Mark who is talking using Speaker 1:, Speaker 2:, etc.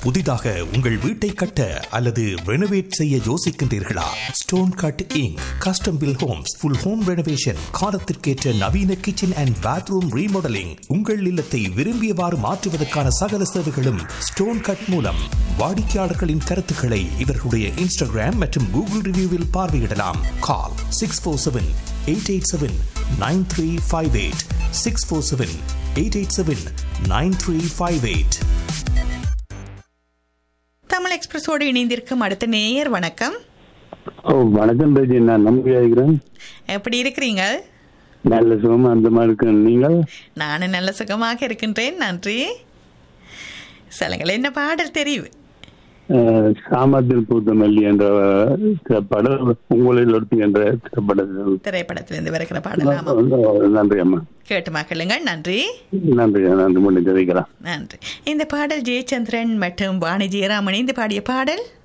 Speaker 1: புதிதாக உங்கள் வீட்டை கட்ட அல்லது ரெனோவேட் செய்ய யோசிக்கின்றீர்களா stone cut inc custom build homes full home renovation காலத்திற்கேற்ற நவீன கிச்சன் அண்ட் பாத்ரூம் ரீமாடலிங் உங்கள் இல்லத்தை விரும்பியவாறு மாற்றுவதற்கான சகல சேவைகளும் ஸ்டோன் கட் மூலம் வாடிக்கையாளர்களின் கருத்துக்களை இவர்களுடைய இன்ஸ்டாகிராம் மற்றும் கூகுள் ரிவ்யூவில் பார்வையிடலாம் call six four seven eight eight seven nine three five eight six four seven eight eight seven nine three five eight
Speaker 2: Tamil எக்ஸ்பிரஸோடு இணைந்திருக்கும் அடுத்த நேயர் வணக்கம்
Speaker 3: ஓ வணக்கம் ரஜி நான் நம்பிக்கை இருக்கிறேன்
Speaker 2: எப்படி இருக்கிறீங்க
Speaker 3: நல்ல சுகமா அந்த மாதிரி இருக்கேன் நீங்கள்
Speaker 2: நானும் நல்ல சுகமாக இருக்கின்றேன் நன்றி சொல்லுங்கள் என்ன பாடல் தெரிவு
Speaker 3: அஹ், சாமத்தில் பூத்த மல்லி என்ற திரைப்படம் உங்களில் ஒருத்தி என்ற திரைப்படத்தில்
Speaker 2: திரைப்படத்திலிருந்து வருகிற பாடலாமா
Speaker 3: நன்றி அம்மா
Speaker 2: கேட்டு மக்களுங்கள் நன்றி
Speaker 3: நன்றி நன்றி முடிஞ்சு வைக்கலாம்
Speaker 2: நன்றி இந்த பாடல் ஜெயச்சந்திரன் மற்றும் வாணி ஜெயராமன் இணைந்து பாடிய பாடல்